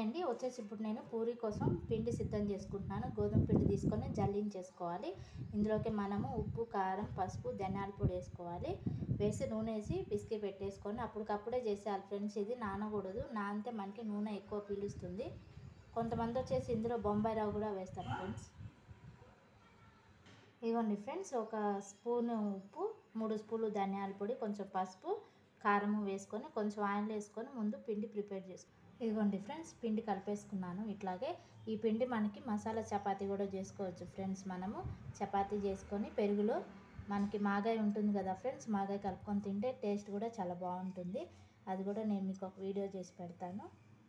అండి వచ్చేసి ఇప్పుడు నేను పూరి కోసం పిండి సిద్ధం చేసుకుంటున్నాను గోధుమ పిండి తీసుకొని జల్లించేసుకోవాలి ఇందులోకి మనము ఉప్పు కారం పసుపు ధనియాల పొడి వేసుకోవాలి వేసి నూనె వేసి పిసికి పెట్టేసుకొని అప్పటికప్పుడే చేసేయాలి ఫ్రెండ్స్ ఇది నానకూడదు నానితే మనకి నూనె ఎక్కువ పీలుస్తుంది కొంతమంది వచ్చేసి ఇందులో బొంబాయి రవ్వ కూడా వేస్తారు ఫ్రెండ్స్ ఇదిగోండి ఫ్రెండ్స్ ఒక స్పూన్ ఉప్పు మూడు స్పూన్లు ధనియాల పొడి కొంచెం పసుపు కారము వేసుకొని కొంచెం ఆయిల్ వేసుకొని ముందు పిండి ప్రిపేర్ చేసుకో ఇదిగోండి ఫ్రెండ్స్ పిండి కలిపేసుకున్నాను ఇట్లాగే ఈ పిండి మనకి మసాలా చపాతీ కూడా చేసుకోవచ్చు ఫ్రెండ్స్ మనము చపాతీ చేసుకొని పెరుగులో మనకి మాగాయ ఉంటుంది కదా ఫ్రెండ్స్ మాగాయ కలుపుకొని తింటే టేస్ట్ కూడా చాలా బాగుంటుంది అది కూడా నేను మీకు ఒక వీడియో చేసి పెడతాను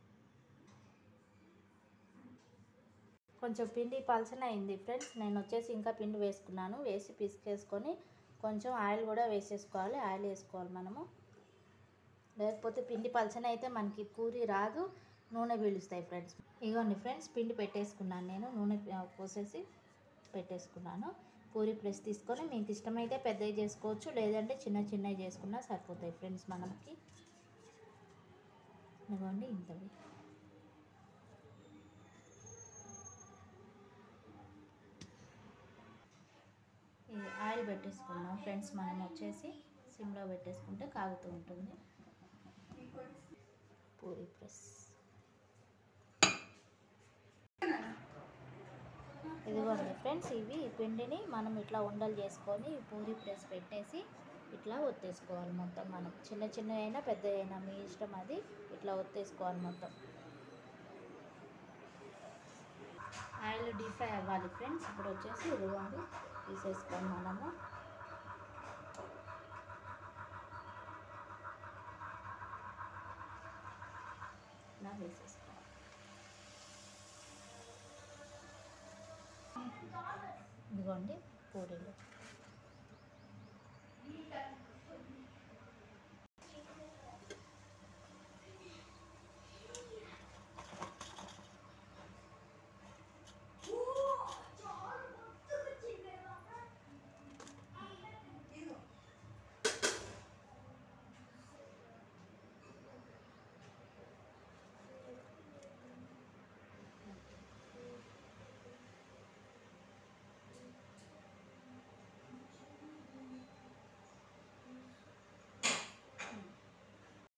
కొంచెం పిండి పలసన అయింది ఫ్రెండ్స్ నేను వచ్చేసి ఇంకా పిండి వేసుకున్నాను వేసి పిసికేసుకొని కొంచెం ఆయిల్ కూడా వేసేసుకోవాలి ఆయిల్ వేసుకోవాలి మనము లేకపోతే పిండి పలచన అయితే మనకి పూరి రాదు నూనె పీలుస్తాయి ఫ్రెండ్స్ ఇగోండి ఫ్రెండ్స్ పిండి పెట్టేసుకున్నాను నేను నూనె పోసేసి పెట్టేసుకున్నాను పూరి ప్రెస్ తీసుకొని మీకు ఇష్టమైతే పెద్దవి చేసుకోవచ్చు లేదంటే చిన్న చిన్నవి చేసుకున్నా సరిపోతాయి ఫ్రెండ్స్ మనకి ఇదిగోండి ఇంతవి ఇది ఆయిల్ పెట్టేసుకున్నాం ఫ్రెండ్స్ మనం వచ్చేసి సిమ్లో పెట్టేసుకుంటే కాగుతూ ఉంటుంది పూరి ప్రెస్ ఇదిగోండి ఫ్రెండ్స్ ఇవి ఈ పిండిని మనం ఇట్లా ఉండలు చేసుకొని పూరి ప్రెస్ పెట్టేసి ఇట్లా ఒత్తేసుకోవాలి మొత్తం మనం చిన్న చిన్న అయినా పెద్ద అయినా మీ ఇష్టం అది ఇట్లా ఒత్తేసుకోవాలి మొత్తం ఆయిల్ డీప్ ఫ్రై అవ్వాలి ఫ్రెండ్స్ ఇప్పుడు వచ్చేసి ఇదిగోండి తీసేసుకోండి మనము ఇలా వేసేసుకోవాలి ఇదిగోండి పూరీలు